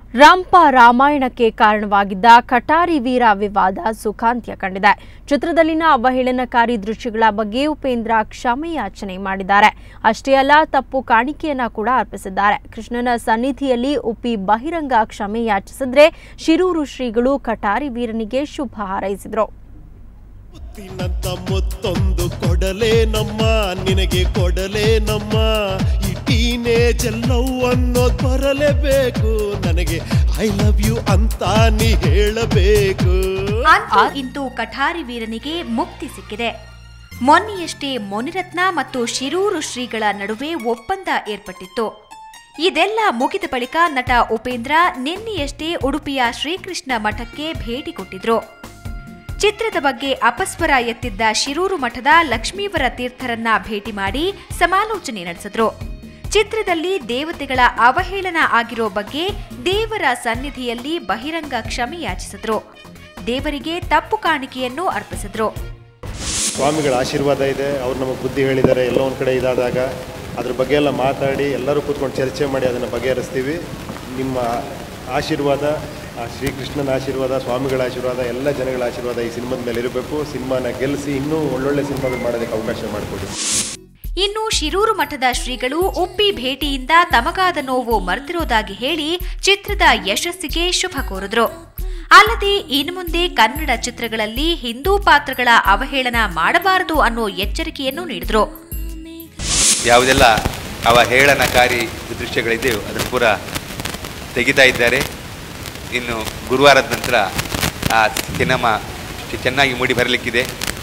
ರಂಪ ರಾಮಾಯಣಕ್ಕೆ ಕಾರಣವಾಗಿದ್ದ ಕಟಾರಿ ವೀರ ವಿವಾದ ಸುಖಾಂತ್ಯ ಕಂಡಿದೆ ಚಿತ್ರದಲ್ಲಿನ ಅವಹೇಳನಕಾರಿ ದೃಶ್ಯಗಳ ಬಗ್ಗೆ ಉಪೇಂದ್ರ ಕ್ಷಮೆಯಾಚನೆ ಮಾಡಿದ್ದಾರೆ ಅಷ್ಟೇ ಅಲ್ಲ ತಪ್ಪು ಕಾಣಿಕೆಯನ್ನ ಕೂಡ ಅರ್ಪಿಸಿದ್ದಾರೆ ಕೃಷ್ಣನ ಸನ್ನಿಧಿಯಲ್ಲಿ ಉಪ್ಪಿ ಬಹಿರಂಗ ಕ್ಷಮೆ ಯಾಚಿಸಿದ್ರೆ ಶಿರೂರು ಶ್ರೀಗಳು ಕಟಾರಿ ವೀರನಿಗೆ ಶುಭ ಹಾರೈಸಿದರು ಮುತ್ತಿನಂತ ಮುತ್ತೊಂದು ಕೊಡಲೇ ನಮ್ಮ ನಿನಗೆ ಕೊಡಲೇ ನಮ್ಮ ಈ ಟೀನೇಜ್ ಲವ್ ಅನ್ನೋದು ಬರಲೇಬೇಕು ನನಗೆ ಐ ಲವ್ ಯು ಅಂತ ನೀ ಹೇಳಬೇಕು ಅಂತೂ ಇಂತೂ ಕಠಾರಿ ವೀರನಿಗೆ ಮುಕ್ತಿ ಸಿಕ್ಕಿದೆ ಮೊನ್ನೆಯಷ್ಟೇ ಮುನಿರತ್ನ ಮತ್ತು ಶಿರೂರು ಶ್ರೀಗಳ ನಡುವೆ ಒಪ್ಪಂದ ಏರ್ಪಟ್ಟಿತ್ತು ಇದೆಲ್ಲ ಮುಗಿದ ಬಳಿಕ ನಟ ಉಪೇಂದ್ರ ನಿನ್ನೆಯಷ್ಟೇ ಉಡುಪಿಯ ಶ್ರೀಕೃಷ್ಣ ಮಠಕ್ಕೆ ಭೇಟಿ ಕೊಟ್ಟಿದ್ರು ಚಿತ್ರದ ಬಗ್ಗೆ ಅಪಸ್ವರ ಎತ್ತಿದ್ದ ಶಿರೂರು ಮಠದ ಲಕ್ಷ್ಮೀವರ ತೀರ್ಥರನ್ನ ಭೇಟಿ ಮಾಡಿ ಸಮಾಲೋಚನೆ ನಡೆಸಿದ್ರು ಚಿತ್ರದಲ್ಲಿ ದೇವತೆಗಳ ಅವಹೇಳನ ಆಗಿರೋ ಬಗ್ಗೆ ದೇವರ ಸನ್ನಿಧಿಯಲ್ಲಿ ಬಹಿರಂಗ ಕ್ಷಮೆ ಯಾಚಿಸಿದ್ರು ದೇವರಿಗೆ ತಪ್ಪು ಕಾಣಿಕೆಯನ್ನು ಅರ್ಪಿಸಿದ್ರು ಸ್ವಾಮಿಗಳ ಆಶೀರ್ವಾದ ಇದೆ ಅವ್ರು ನಮಗೆ ಬುದ್ಧಿ ಹೇಳಿದ್ದಾರೆ ಎಲ್ಲ ಒಂದು ಕಡೆ ಇದಾದಾಗ ಅದ್ರ ಬಗ್ಗೆ ಎಲ್ಲ ಮಾತಾಡಿ ಎಲ್ಲರೂ ಕೂತ್ಕೊಂಡು ಚರ್ಚೆ ಮಾಡಿ ಅದನ್ನು ಬಗೆಹರಿಸ್ತೀವಿ ನಿಮ್ಮ ಆಶೀರ್ವಾದ ಆ ಶ್ರೀಕೃಷ್ಣನ ಆಶೀರ್ವಾದ ಸ್ವಾಮಿಗಳ ಆಶೀರ್ವಾದ ಎಲ್ಲ ಜನಗಳ ಆಶೀರ್ವಾದ ಈ ಸಿನಿಮಾದ ಮೇಲೆ ಇರಬೇಕು ಸಿನಿಮಾನ ಗೆಲ್ಲಿಸಿ ಇನ್ನೂ ಒಳ್ಳೊಳ್ಳೆ ಸಿನಿಮಾಗಳು ಮಾಡೋದಕ್ಕೆ ಅವಕಾಶ ಮಾಡಿಕೊಡಿ ಇನ್ನು ಶಿರೂರು ಮಠದ ಶ್ರೀಗಳು ಉಪ್ಪಿ ಭೇಟಿಯಿಂದ ತಮಗಾದ ನೋವು ಮರೆತಿರೋದಾಗಿ ಹೇಳಿ ಚಿತ್ರದ ಯಶಸ್ಸಿಗೆ ಶುಭ ಕೋರಿದ್ರು ಅಲ್ಲದೆ ಇನ್ನು ಮುಂದೆ ಕನ್ನಡ ಚಿತ್ರಗಳಲ್ಲಿ ಹಿಂದೂ ಪಾತ್ರಗಳ ಅವಹೇಳನ ಮಾಡಬಾರದು ಅನ್ನೋ ಎಚ್ಚರಿಕೆಯನ್ನು ನೀಡಿದ್ರು ಯಾವುದೆಲ್ಲ ಅವಹೇಳನಕಾರಿ ದೃಶ್ಯಗಳಿದೆಯೋ ಅದನ್ನು ಪೂರ ತೆಗಿತಾ ಇದ್ದಾರೆ ಇನ್ನು ಗುರುವಾರದ ನಂತರ ಆ ಸಿನಿಮಾ ಚೆನ್ನಾಗಿ ಮೂಡಿ ಬರಲಿಕ್ಕಿದೆ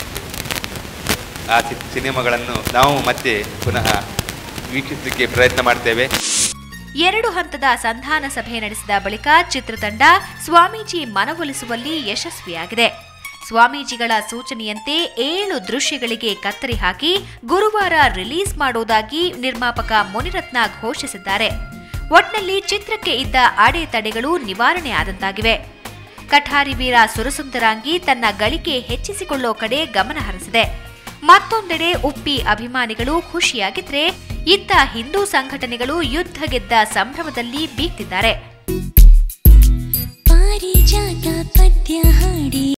ಆ ಸಿ- ಸಿನಿಮಾಗಳನ್ನು ನಾವು ಮತ್ತೆ ಪುನಃ ವೀಕ್ಷಿಸಲಿಕ್ಕೆ ಪ್ರಯತ್ನ ಮಾಡ್ತೇವೆ ಎರಡು ಹಂತದ ಸಂಧಾನ ಸಭೆ ನಡೆಸಿದ ಬಳಿಕ ಚಿತ್ರತಂಡ ಸ್ವಾಮೀಜಿ ಮನವೊಲಿಸುವಲ್ಲಿ ಯಶಸ್ವಿಯಾಗಿದೆ ಸ್ವಾಮೀಜಿಗಳ ಸೂಚನೆಯಂತೆ ಏಳು ದೃಶ್ಯಗಳಿಗೆ ಕತ್ತರಿ ಹಾಕಿ ಗುರುವಾರ ರಿಲೀಸ್ ಮಾಡೋದಾಗಿ ನಿರ್ಮಾಪಕ ಮುನಿರತ್ನ ಘೋಷಿಸಿದ್ದಾರೆ ಒಟ್ನಲ್ಲಿ ಚಿತ್ರಕ್ಕೆ ಇದ್ದ ಅಡೆತಡೆಗಳು ನಿವಾರಣೆ ಆದಂತಾಗಿವೆ ಕಠಾರಿ ವೀರ ಸುರಸುಂದರಾಂಗಿ ತನ್ನ ಗಳಿಕೆ ಹೆಚ್ಚಿಸಿಕೊಳ್ಳೋ ಕಡೆ ಗಮನ ಹರಿಸಿದೆ ಮತ್ತೊಂದೆಡೆ ಉಪ್ಪಿ ಅಭಿಮಾನಿಗಳು ಖುಷಿಯಾಗಿದ್ರೆ ಇತ್ತ ಹಿಂದೂ ಸಂಘಟನೆಗಳು ಯುದ್ಧ ಗೆದ್ದ ಸಂಭ್ರಮದಲ್ಲಿ ಬೀಗ್ತಿದ್ದಾರೆ ಪಾರಿಜಾತ ಪದ್ಯ ಹಾಡಿ